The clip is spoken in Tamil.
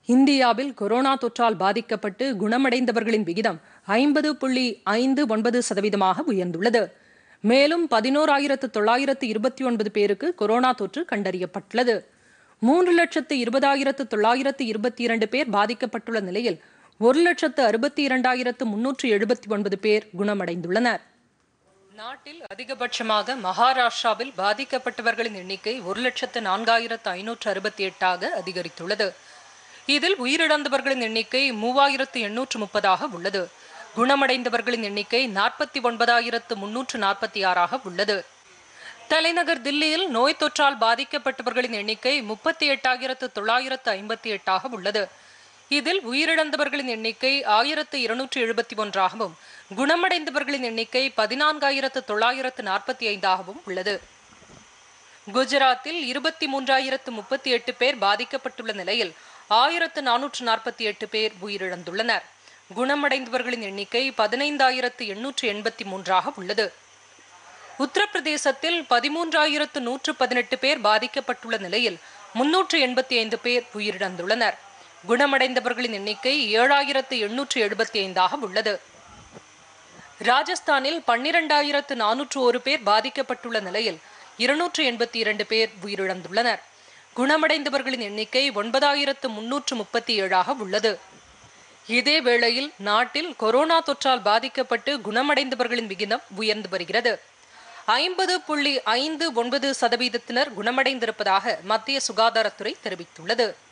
இந்தியாவில் கொரோனா தொற்றால் பாதிக்கப்பட்டு குணமடைந்தவர்களின் விகிதம் ஐம்பது புள்ளி ஐந்து ஒன்பது சதவீதமாக உயர்ந்துள்ளது மேலும் பதினோராயிரத்து தொள்ளாயிரத்து இருபத்தி ஒன்பது பேருக்கு கொரோனா தொற்று கண்டறியப்பட்டுள்ளது மூன்று லட்சத்து இருபதாயிரத்து தொள்ளாயிரத்து இருபத்தி இரண்டு பேர் பாதிக்கப்பட்டுள்ள நிலையில் ஒரு லட்சத்து அறுபத்தி இரண்டாயிரத்து முன்னூற்று எழுபத்தி ஒன்பது பேர் குணமடைந்துள்ளனர் நாட்டில் அதிகபட்சமாக மகாராஷ்டிராவில் பாதிக்கப்பட்டவர்களின் எண்ணிக்கை ஒரு லட்சத்து நான்காயிரத்து ஐநூற்று அறுபத்தி எட்டாக அதிகரித்துள்ளது இதில் உயிரிழந்தவர்களின் எண்ணிக்கை மூவாயிரத்து எண்ணூற்று முப்பதாக உள்ளது குணமடைந்தவர்களின் எண்ணிக்கை நாற்பத்தி ஒன்பதாயிரத்து முன்னூற்று நாற்பத்தி ஆறாக உள்ளது தலைநகர் தில்லியில் நோய் தொற்றால் பாதிக்கப்பட்டவர்களின் எண்ணிக்கை முப்பத்தி எட்டாயிரத்து தொள்ளாயிரத்து ஐம்பத்தி எட்டாக உள்ளது இதில் உயிரிழந்தவர்களின் எண்ணிக்கை ஆயிரத்து இருநூற்று எழுபத்தி ஒன்றாகவும் குணமடைந்தவர்களின் எண்ணிக்கை பதினான்காயிரத்து தொள்ளாயிரத்து நாற்பத்தி ஐந்தாகவும் உள்ளது குஜராத்தில் இருபத்தி மூன்றாயிரத்து முப்பத்தி எட்டு பேர் பாதிக்கப்பட்டுள்ள நிலையில் ஆயிரத்து நானூற்று நாற்பத்தி எட்டு பேர் உயிரிழந்துள்ளனர் குணமடைந்தவர்களின் எண்ணிக்கை பதினைந்தாயிரத்து எண்ணூற்று எண்பத்தி மூன்றாக உள்ளது உத்தரப்பிரதேசத்தில் பதிமூன்றாயிரத்து நூற்று பதினெட்டு பேர் பாதிக்கப்பட்டுள்ள நிலையில் முன்னூற்று எண்பத்தி ஐந்து பேர் உயிரிழந்துள்ளனர் குணமடைந்தவர்களின் எண்ணிக்கை ஏழாயிரத்து எண்ணூற்று எழுபத்தி ஐந்தாக உள்ளது ராஜஸ்தானில் பன்னிரண்டாயிரத்து நானூற்று ஒரு பேர் பாதிக்கப்பட்டுள்ள நிலையில் இருநூற்று எண்பத்தி இரண்டு பேர் உயிரிழந்துள்ளனர் குணமடைந்தவர்களின் எண்ணிக்கை ஒன்பதாயிரத்து முன்னூற்று முப்பத்தி ஏழாக உள்ளது இதே வேளையில் நாட்டில் கொரோனா தொற்றால் பாதிக்கப்பட்டு குணமடைந்தவர்களின் விகிதம் உயர்ந்து வருகிறது ஐம்பது புள்ளி ஐந்து ஒன்பது சதவீதத்தினர் குணமடைந்திருப்பதாக மத்திய சுகாதாரத்துறை தெரிவித்துள்ளது